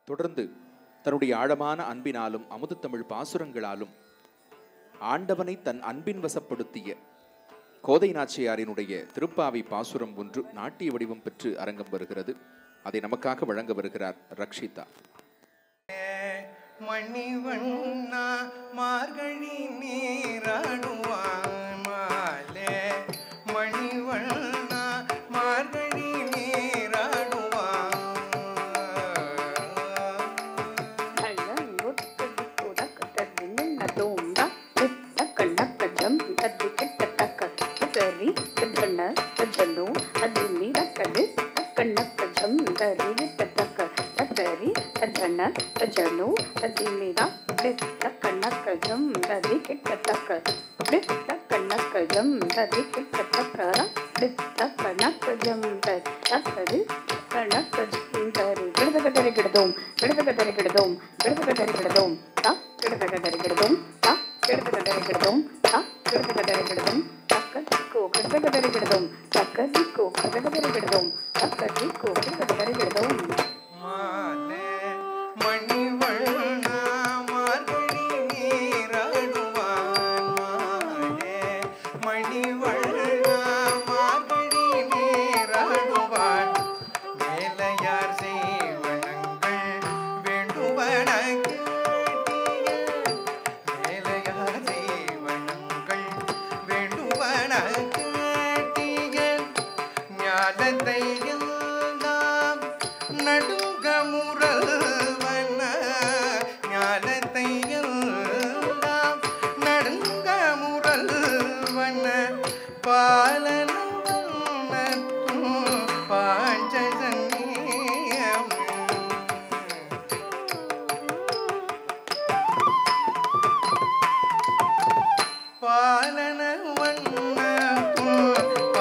தொடர்ந்து தன்னுடைய ஆழமான அன்பினாலும் அமுதத்தமிழ் பாசுரங்களாலும் ஆண்டவனை தன் அன்பின் வசப்படுத்திய கோதை நாச்சியாரினுடைய திருப்பாவை பாசுரம் ஒன்று நாட்டிய வடிவம் பெற்று அரங்கம் வருகிறது அதை நமக்காக வழங்க வருகிறார் ரக்ஷிதா மணிவண்ணா மார்கழி நீராடுவான் மாலே மணிவண்ணா மார்கழி நீராடுவான் கிடதோம் கிடதகதரி கிடதோம் கிடதகதரி கிடதோம் தா கிடதகதரி கிடதோம் தா கிடதகதரி கிடதோம் தா கிடதகதரி கிடதோம் தக்கதிக்கோ கிடதகதரி கிடதோம் தக்கதிக்கோ கிடதகதரி கிடதோம் தக்கதிக்கோ கிடதகதரி கிடதோம் மாலே மணிவண்ணா மார்கழி நீராடுவான் மாலே மணிவண்ணா மார்கழி நீராடுவான் மேலையார் செய்வனங்கள் வேண்டுவன கேட்டிய மேலையார் செய்வனங்கள் வேண்டுவன கேட்டிய ஞானத்தை எல்லாம் நடுங்க முரல்வன ஞானத்தை எல்லாம் நடுங்க முரல்வன பாலன பாஞ்சசன்னியம் பாலன வண்ணத்தும்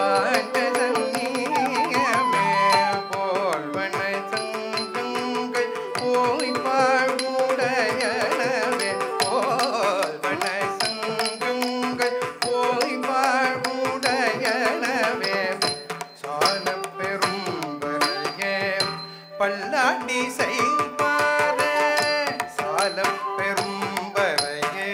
பாண்டதன்னியமே போல்வன சங்கங்கள் போய் பாழ்வுடையனவே போல்வன சங்கங்கள் போய் பாழ்வுடையனவே சால பெரும்பரையே பல்லாண்டி செய்வாரே சால பெரும்பரையே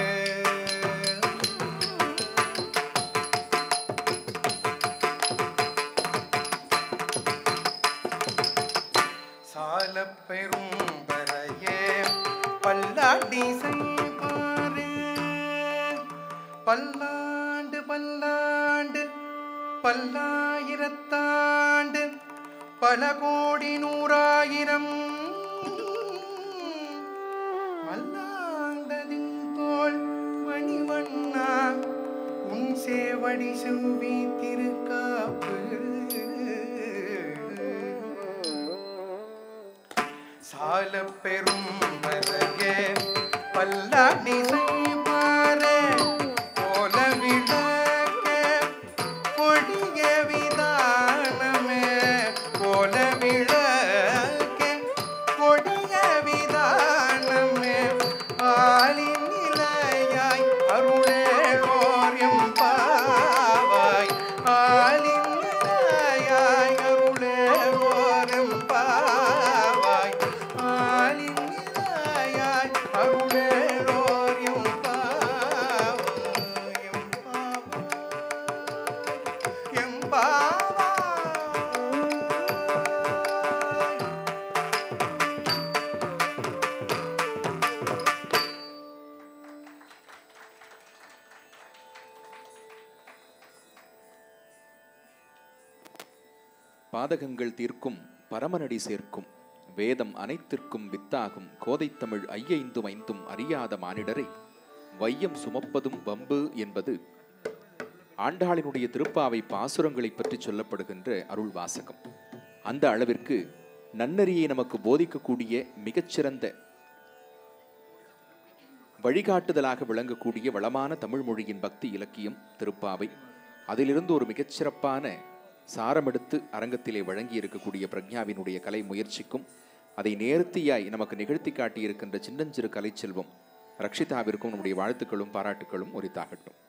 சால பெரும்பரையே பல்லாண்டி செய்வாரே பல்லாண்டு பல்லாண்டு பல்லாயிரத்தாண்டு பல கோடி நூறாயிரம் மல்லாண்டதின் தோல் மணிவண்ணா உன் சேவடி செவ்வி திருக்காப்பு சால பெரும் வரகே பல்லாண்டி செய்வாரே போல விளக்கே கொடிய விதானமே போல விளக்கே கொடிய விதானமே ஆலின் நிலையாய் அருளேலோர் எம்பாவாய் ஆலின் நிலையாய் அருளேலோர் எம்பாவாய் ஆலின் நிலையாய் அருளேலோர் எம்பாவாய் எம்பாவாய் எம்பாவாய் பாதகங்கள் தீர்க்கும் பரமனடி சேர்க்கும் வேதம் அனைத்திற்கும் வித்தாகும் கோதைத்தமிழ் ஐயைந்தும் ஐந்தும் அறியாத மானிடரை வையம் சுமப்பதும் வம்பு என்பது ஆண்டாளினுடைய திருப்பாவை பாசுரங்களை பற்றி சொல்லப்படுகின்ற அருள் வாசகம் அந்த அளவிற்கு நன்னறியை நமக்கு போதிக்கக்கூடிய மிகச்சிறந்த வழிகாட்டுதலாக விளங்கக்கூடிய வளமான தமிழ் மொழியின் பக்தி இலக்கியம் திருப்பாவை அதிலிருந்து ஒரு மிகச்சிறப்பான சாரமெடுத்து அரங்கத்திலே வழங்கி இருக்கக்கூடிய பிரக்ஞாவினுடைய கலை முயற்சிக்கும் அதை நேர்த்தியாய் நமக்கு நிகழ்த்தி காட்டியிருக்கின்ற சின்னஞ்சிறு கலைச்செல்வம் ரக்ஷிதாவிற்கும் நம்முடைய வாழ்த்துக்களும் பாராட்டுக்களும் உரித்தாகட்டும்